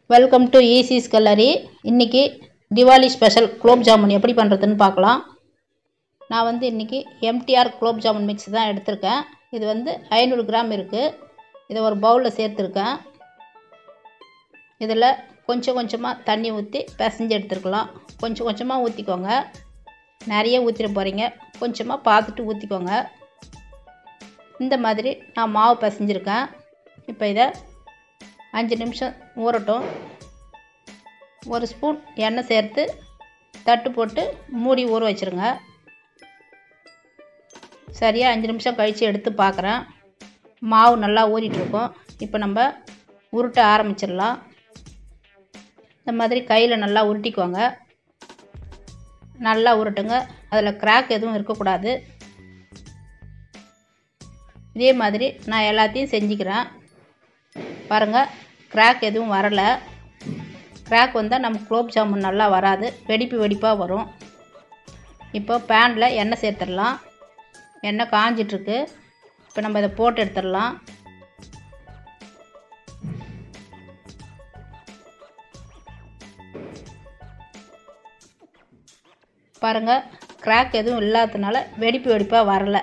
welcome to Isis கல்லரி இன்றைக்கி Diwali special gulab jamun எப்படி பண்ணுறதுன்னு பார்க்கலாம் நான் வந்து இன்றைக்கி எம்டிஆர் குலோப் ஜாமுன் மிக்ஸ் தான் எடுத்திருக்கேன் இது வந்து ஐநூறு கிராம் இருக்குது இதை ஒரு பவுலில் சேர்த்துருக்கேன் இதில் கொஞ்சம் கொஞ்சமாக தண்ணி ஊற்றி பிசைஞ்சு எடுத்துருக்கலாம் கொஞ்சம் கொஞ்சமாக ஊற்றிக்கோங்க நிறைய ஊற்றிட போகிறீங்க கொஞ்சமாக பார்த்துட்டு ஊற்றிக்கோங்க இந்த மாதிரி நான் மாவு பிசைஞ்சிருக்கேன் இப்போ இதை அஞ்சு நிமிஷம் ஊறட்டும் ஒரு ஸ்பூன் எண்ணெய் சேர்த்து தட்டு போட்டு மூடி ஊற வச்சுருங்க சரியாக அஞ்சு நிமிஷம் கழித்து எடுத்து பார்க்குறேன் மாவு நல்லா ஊறிட்டுருக்கும் இப்போ நம்ம உருட்ட ஆரம்பிச்சிடலாம் இந்த மாதிரி கையில் நல்லா உருட்டிக்கோங்க நல்லா உருட்டுங்க அதில் கிராக் எதுவும் இருக்கக்கூடாது இதே மாதிரி நான் எல்லாத்தையும் செஞ்சுக்கிறேன் பாருங்கள் கிராக் எதுவும் வரலை கிராக் வந்தால் நம்ம குலோப் ஜாமுன் நல்லா வராது வெடிப்பு வெடிப்பாக வரும் இப்போ பேனில் எண்ணெய் சேர்த்துடலாம் எண்ணெய் காஞ்சிட்ருக்கு இப்போ நம்ம இதை போட்டு எடுத்துடலாம் பாருங்கள் கிராக் எதுவும் இல்லாததுனால வெடிப்பு வெடிப்பாக வரலை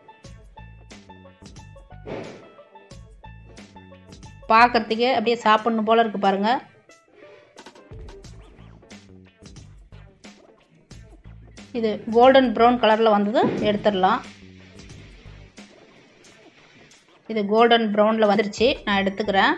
பார்க்குறதுக்கே அப்படியே சாப்பிட்ணும் போல் இருக்குது பாருங்கள் இது கோல்டன் ப்ரௌன் கலரில் வந்தது எடுத்துடலாம் இது கோல்டன் ப்ரௌனில் வந்துருச்சு நான் எடுத்துக்கிறேன்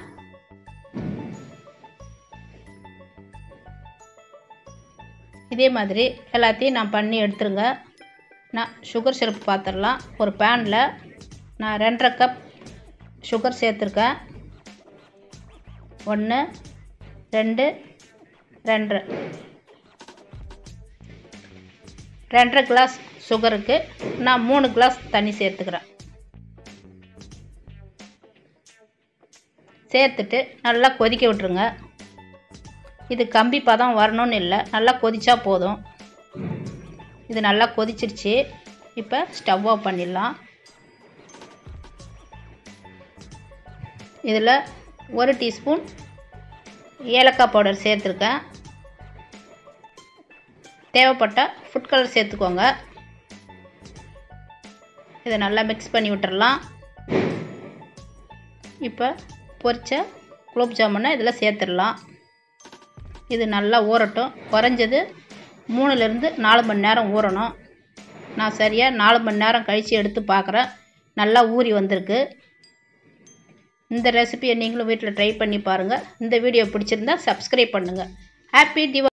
இதே மாதிரி எல்லாத்தையும் நான் பண்ணி எடுத்துருங்க நான் சுகர் சிரப் பார்த்துடலாம் ஒரு பேனில் நான் ரெண்டரை கப் சுகர் சேர்த்துருக்கேன் ஒன்று ரெண்டு ரெண்டரை ரெண்டரை கிளாஸ் சுகருக்கு நான் மூணு கிளாஸ் தண்ணி சேர்த்துக்கிறேன் சேர்த்துட்டு நல்லா கொதிக்க விட்டுருங்க இது கம்பி பதம் வரணும்னு இல்லை நல்லா கொதிச்சா போதும் இது நல்லா கொதிச்சிருச்சு இப்போ ஸ்டவ் ஆஃப் பண்ணிடலாம் இதில் ஒரு டீஸ்பூன் ஏலக்காய் பவுடர் சேர்த்துருக்கேன் தேவைப்பட்டால் ஃபுட் கலர் சேர்த்துக்கோங்க இதை நல்லா மிக்ஸ் பண்ணி விட்டுறலாம் இப்போ பொரிச்ச குலோப் ஜாமுனை இதில் சேர்த்துடலாம் இது நல்லா ஊறட்டும் குறைஞ்சது மூணுலேருந்து நாலு மணி நேரம் ஊறணும் நான் சரியாக நாலு மணி நேரம் கழித்து எடுத்து பார்க்குறேன் நல்லா ஊறி வந்திருக்கு இந்த ரெசிபியை நீங்களும் வீட்டில் ட்ரை பண்ணி பாருங்கள் இந்த வீடியோ பிடிச்சிருந்தா சப்ஸ்கிரைப் பண்ணுங்கள் ஹாப்பி திவா